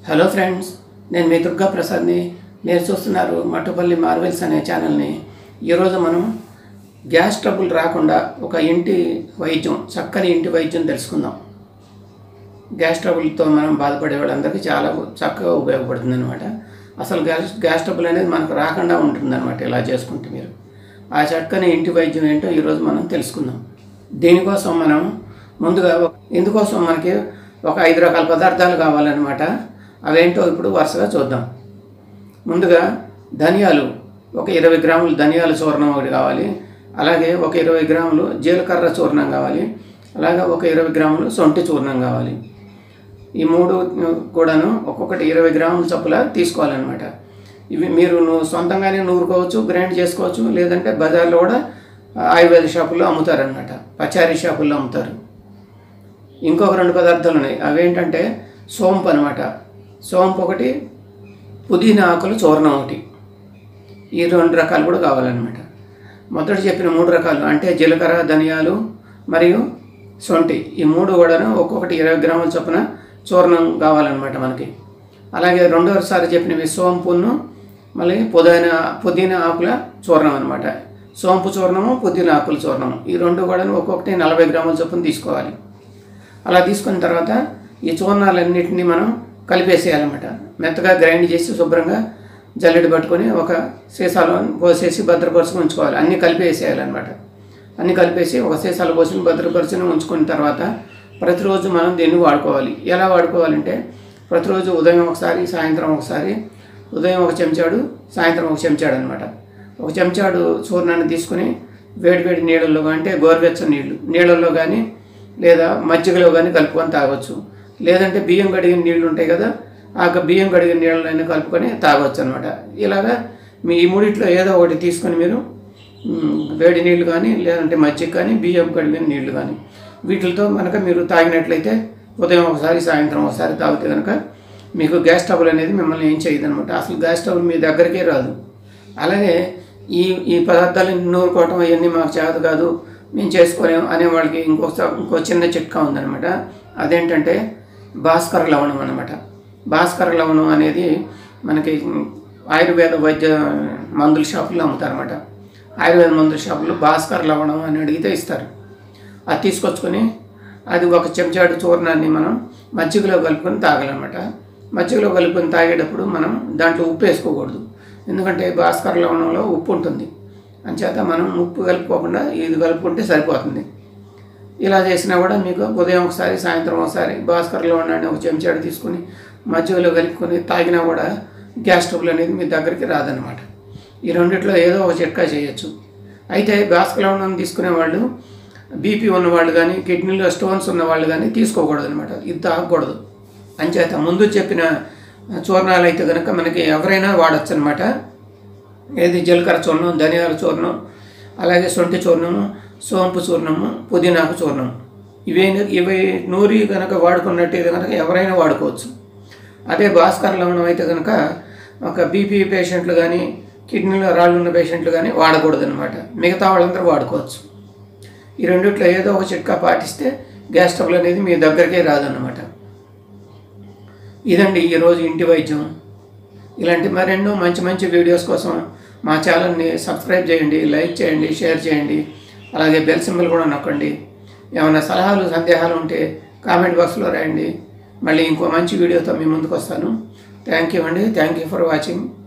hello friends నేను మీ దుర్గా ప్రసాద్ని మీరు చూస్తున్నారు మట్టుపల్లి మార్వెల్స్ అనే ఛానల్ని ఈరోజు మనం గ్యాస్ ట్రబుల్ రాకుండా ఒక ఇంటి వైద్యం చక్కని ఇంటి వైద్యం తెలుసుకుందాం గ్యాస్ ట్రబుల్తో మనం బాధపడే వాళ్ళందరికీ చాలా చక్కగా ఉపయోగపడుతుంది అనమాట అసలు గ్యాస్ గ్యాస్ ట్రబుల్ అనేది మనకు రాకుండా ఉంటుందన్నమాట ఇలా చేసుకుంటే మీరు ఆ చక్కని ఇంటి వైద్యం ఏంటో ఈరోజు మనం తెలుసుకుందాం దీనికోసం మనం ముందుగా ఒక- ఇందుకోసం మనకి ఒక ఐదు రకాల పదార్థాలు కావాలన్నమాట అవేంటో ఇప్పుడు వరుసగా చూద్దాం ముందుగా ధనియాలు ఒక ఇరవై గ్రాములు ధనియాల చూర్ణం ఒకటి కావాలి అలాగే ఒక ఇరవై గ్రాములు జీలకర్ర చూర్ణం కావాలి అలాగే ఒక ఇరవై గ్రాములు సొంటి చూర్ణం కావాలి ఈ మూడు కూడాను ఒక్కొక్కటి ఇరవై గ్రాముల చొప్పుల తీసుకోవాలన్నమాట ఇవి మీరు నువ్వు సొంతంగానే నూరుకోవచ్చు గ్రైండ్ చేసుకోవచ్చు లేదంటే బజార్లో కూడా ఆయుర్వేద షాపుల్లో అమ్ముతారనమాట పచారీ షాపుల్లో అమ్ముతారు ఇంకొక రెండు పదార్థాలు ఉన్నాయి అవేంటంటే సోంపు అనమాట సోంపు ఒకటి పుదీనా ఆకులు చూర్ణం ఒకటి ఈ రెండు రకాలు కూడా కావాలన్నమాట మొదట చెప్పిన మూడు రకాలు అంటే జీలకర్ర ధనియాలు మరియు సొంటి ఈ మూడు కూడాను ఒక్కొక్కటి ఇరవై గ్రాముల చొప్పున చూర్ణం కావాలన్నమాట మనకి అలాగే రెండవసారి చెప్పినవి సోంపును మళ్ళీ పుదీనా పుదీనా ఆకుల చూర్ణం అనమాట సోంపు చూర్ణము పుదీనా ఆకుల చూర్ణము ఈ రెండు కూడాను ఒక్కొక్కటి నలభై గ్రాముల చొప్పున తీసుకోవాలి అలా తీసుకున్న తర్వాత ఈ చూర్ణాలన్నింటినీ మనం కలిపేసేయాలన్నమాట మెత్తగా గ్రైండ్ చేసి శుభ్రంగా జల్లెడ పట్టుకొని ఒక సీసాలో పోసేసి భద్రపరుచుకొని ఉంచుకోవాలి అన్నీ కలిపేసేయాలన్నమాట అన్నీ కలిపేసి ఒక సీసాలో పోసి భద్రపరుచుని ఉంచుకున్న తర్వాత ప్రతిరోజు మనం దీన్ని వాడుకోవాలి ఎలా వాడుకోవాలంటే ప్రతిరోజు ఉదయం ఒకసారి సాయంత్రం ఒకసారి ఉదయం ఒక చెంచాడు సాయంత్రం ఒక చెంచాడు అనమాట ఒక చెంచాడు చూర్ణాన్ని తీసుకుని వేడివేడి నీళ్ళల్లో అంటే గోరువెచ్చని నీళ్ళు నీళ్ళల్లో కానీ లేదా మజ్జిగలో కానీ కలుపుకొని తాగొచ్చు లేదంటే బియ్యం కడిగిన నీళ్ళు ఉంటాయి కదా ఆ యొక్క బియ్యం కడిగిన నీళ్ళైనా కలుపుకొని తాగొచ్చు అనమాట ఇలాగా మీ ఈ మూడిట్లో ఏదో ఒకటి తీసుకొని మీరు మ్, వేడి నీళ్ళు కానీ లేదంటే మజ్జిగ కానీ బియ్యం కడిగిన నీళ్లు కానీ వీటితో కనుక మీరు తాగినట్లయితే ఉదయం ఒకసారి సాయంత్రం ఒకసారి తాగితే కనుక మీకు గ్యాస్ ట్రబుల్ అనేది మిమ్మల్ని ఏం చేయదు అనమాట అసలు గ్యాస్ ట్రబుల్ మీ దగ్గరికే రాదు అలాగే ఈ ఈ పదార్థాలు నూరుకోవటం అవన్నీ మాకు చేత కాదు మేము చేసుకోలేము అనే వాళ్ళకి ఇంకొక ఇంకో చిన్న చిట్కా ఉందన్నమాట అదేంటంటే భాస్కర లవణం అనమాట భాస్కర లవణం అనేది మనకి ఆయుర్వేద వైద్య మందుల షాపుల్లో అమ్ముతారన్నమాట ఆయుర్వేద మందుల షాపులో భాస్కర లవణం అని అడిగితే ఇస్తారు అది తీసుకొచ్చుకొని అది ఒక చెంచాడు చూర్ణాన్ని మనం మజ్జిగలో కలుపుకొని తాగాలన్నమాట మజ్జిగలో కలుపుకొని తాగేటప్పుడు మనం దాంట్లో ఉప్పు వేసుకోకూడదు ఎందుకంటే భాస్కర లవణంలో ఉప్పు ఉంటుంది అంచేత మనం ఉప్పు కలుపుకోకుండా ఇది కలుపుకుంటే సరిపోతుంది ఇలా చేసినా కూడా మీకు ఉదయం ఒకసారి సాయంత్రం ఒకసారి భాస్కర్లో ఉండండి ఒక చెంచాడు తీసుకుని మజ్జిగలో కలుపుకొని తాగినా కూడా గ్యాస్ ట్రబుల్ అనేది మీ దగ్గరికి రాదనమాట ఈ రెండిట్లో ఏదో ఒక చిట్కా చేయొచ్చు అయితే భాస్కర్లో ఉన్న తీసుకునే వాళ్ళు బీపీ ఉన్నవాళ్ళు కానీ కిడ్నీలో స్టోన్స్ ఉన్న వాళ్ళు కానీ తీసుకోకూడదు అనమాట ఇది తాగకూడదు అంచేత ముందు చెప్పిన చూర్ణాలు అయితే కనుక మనకి ఎవరైనా వాడచ్చు అనమాట ఏది జీలకర్ర చూర్ణం ధనియాల చూర్ణం అలాగే సొంటి చూర్ణము సోంపు చూర్ణము పుదీనాకు చూర్ణం ఇవే ఇవి నూరి కనుక వాడుకున్నట్టయితే కనుక ఎవరైనా వాడుకోవచ్చు అదే భాస్కర్ లవణం అయితే కనుక ఒక బీపీ పేషెంట్లు కానీ కిడ్నీలో రాళ్ళు ఉన్న పేషెంట్లు కానీ వాడకూడదు అనమాట మిగతా వాళ్ళందరూ వాడుకోవచ్చు ఈ రెండిట్లో ఏదో ఒక చిట్కా పాటిస్తే గ్యాస్ ట్రబుల్ అనేది మీ దగ్గరికే రాదన్నమాట ఇదండి ఈరోజు ఇంటి వైద్యం ఇలాంటి మరెన్నో మంచి మంచి వీడియోస్ కోసం మా ఛానల్ని సబ్స్క్రైబ్ చేయండి లైక్ చేయండి షేర్ చేయండి అలాగే బెల్ సింబల్ కూడా నొక్కండి ఏమైనా సలహాలు సందేహాలు ఉంటే కామెంట్ బాక్స్లో రాయండి మళ్ళీ ఇంకో మంచి వీడియోతో మీ ముందుకు వస్తాను థ్యాంక్ యూ అండి థ్యాంక్ యూ ఫర్ వాచింగ్